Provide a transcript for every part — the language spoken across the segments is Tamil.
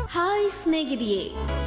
ಹಾಯ್ ಸ್ನೇಹಿತೆಯೇ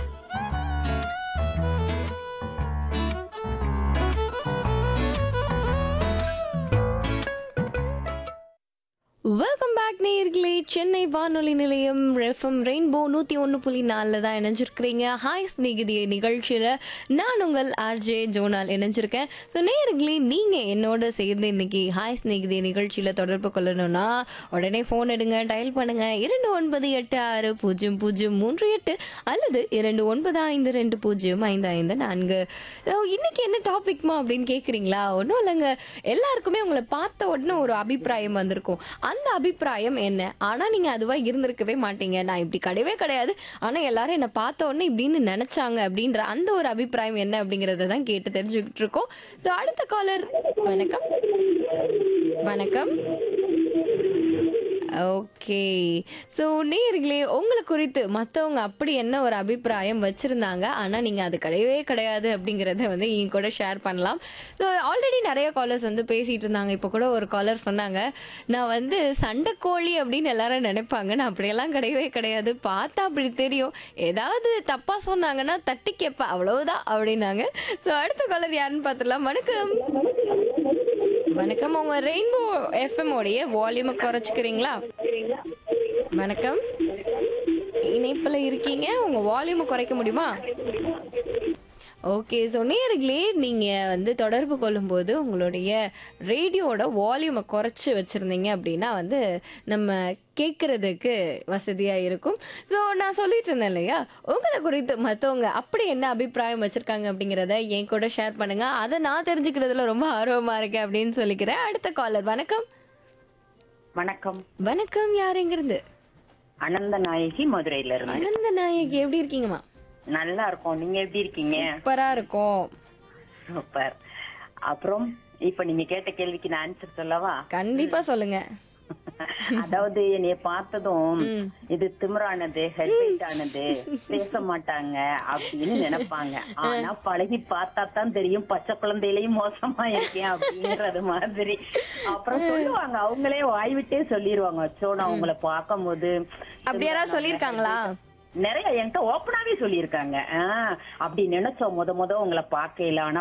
வெல்கம் பேக் நேயர்களே சென்னை வானொலி நிலையம் எஃப்எம் ரெயின்போ நூற்றி ஒன்று புள்ளி நாலில் தான் இணைஞ்சிருக்கிறீங்க ஹாய் ஸ்நேகிதிய நிகழ்ச்சியில் நான் உங்கள் ஆர்ஜே ஜோனால் இணைஞ்சிருக்கேன் ஸோ நேயர்களே நீங்கள் என்னோட சேர்ந்து இன்னைக்கு ஹாய் ஸ்நேகிதிய நிகழ்ச்சியில் தொடர்பு கொள்ளணும்னா உடனே ஃபோன் எடுங்க டயல் பண்ணுங்க இரண்டு ஒன்பது எட்டு ஆறு பூஜ்ஜியம் பூஜ்ஜியம் மூன்று எட்டு அல்லது இரண்டு ஒன்பது ஐந்து ரெண்டு பூஜ்ஜியம் ஐந்து ஐந்து நான்கு So, இன்னைக்கு என்ன டாபிக்மா அப்படின்னு கேட்குறீங்களா ஒன்றும் இல்லைங்க எல்லாருக்குமே உங்களை பார்த்த உடனே ஒரு அபிப்பிராயம் வந்திருக்கும் அந்த அபிப்பிராயம் என்ன ஆனால் நீங்கள் அதுவாக இருந்திருக்கவே மாட்டீங்க நான் இப்படி கிடையவே கிடையாது ஆனால் எல்லாரும் என்னை பார்த்த உடனே இப்படின்னு நினச்சாங்க அப்படின்ற அந்த ஒரு அபிப்பிராயம் என்ன அப்படிங்கிறத தான் கேட்டு தெரிஞ்சுக்கிட்டு இருக்கோம் ஸோ அடுத்த காலர் வணக்கம் வணக்கம் ஓகே ஸோ நேர்களே உங்களை குறித்து மற்றவங்க அப்படி என்ன ஒரு அபிப்பிராயம் வச்சுருந்தாங்க ஆனால் நீங்கள் அது கிடையவே கிடையாது அப்படிங்கிறத வந்து என் கூட ஷேர் பண்ணலாம் ஸோ ஆல்ரெடி நிறைய காலர்ஸ் வந்து பேசிகிட்டு இருந்தாங்க இப்போ கூட ஒரு காலர் சொன்னாங்க நான் வந்து சண்டைக்கோழி அப்படின்னு எல்லாரும் நினைப்பாங்க நான் அப்படியெல்லாம் கிடையவே கிடையாது பார்த்தா அப்படி தெரியும் ஏதாவது தப்பாக சொன்னாங்கன்னா தட்டி கேட்பேன் அவ்வளவுதான் அப்படின்னாங்க ஸோ அடுத்த காலர் யாருன்னு பார்த்துடலாம் வணக்கம் வணக்கம் உங்க ரெயின்போ எஃப்எம் உடைய வால்யூமை குறைச்சிக்கிறீங்களா வணக்கம் இணைப்புல இருக்கீங்க உங்க வால்யூமை குறைக்க முடியுமா ஓகே ஸோ நேர்களே நீங்கள் வந்து தொடர்பு கொள்ளும்போது உங்களுடைய ரேடியோட வால்யூமை குறைச்சி வச்சுருந்தீங்க அப்படின்னா வந்து நம்ம கேட்குறதுக்கு வசதியாக இருக்கும் ஸோ நான் சொல்லிட்டு இருந்தேன் இல்லையா உங்களை குறித்து மற்றவங்க அப்படி என்ன அபிப்பிராயம் வச்சுருக்காங்க அப்படிங்கிறத என் கூட ஷேர் பண்ணுங்கள் அதை நான் தெரிஞ்சுக்கிறதுல ரொம்ப ஆர்வமாக இருக்கேன் அப்படின்னு சொல்லிக்கிறேன் அடுத்த காலர் வணக்கம் வணக்கம் வணக்கம் யாருங்கிறது அனந்த நாயகி மதுரையில இருந்து அனந்த நாயகி எப்படி இருக்கீங்கம்மா நல்லா இருக்கோம் நீங்க எப்படி இருக்கீங்க சூப்பராக இருக்கும் சூப்பர் அப்புறம் இப்ப நீங்க கேட்ட கேள்விக்கு நான் ஆன்சர் சொல்லவா கண்டிப்பாக சொல்லுங்கள் அதாவது என்னைய பார்த்ததும் இது திமிரானது ஹெட்வெயிட் ஆனது பேச மாட்டாங்க அப்படின்னு நினைப்பாங்க ஆனா பழகி பார்த்தா தான் தெரியும் பச்சை குழந்தையிலயும் மோசமா இருக்கேன் அப்படிங்கறது மாதிரி அப்புறம் சொல்லுவாங்க அவங்களே வாய் விட்டே சொல்லிருவாங்க அச்சோ நான் உங்களை பார்க்கும் போது அப்படி யாராவது சொல்லியிருக்காங்களா நிறைய என்கிட்ட ஓப்பனாவே சொல்லியிருக்காங்க ஆஹ் அப்படி நினைச்சோம் முத முத உங்களை பார்க்கல ஆனா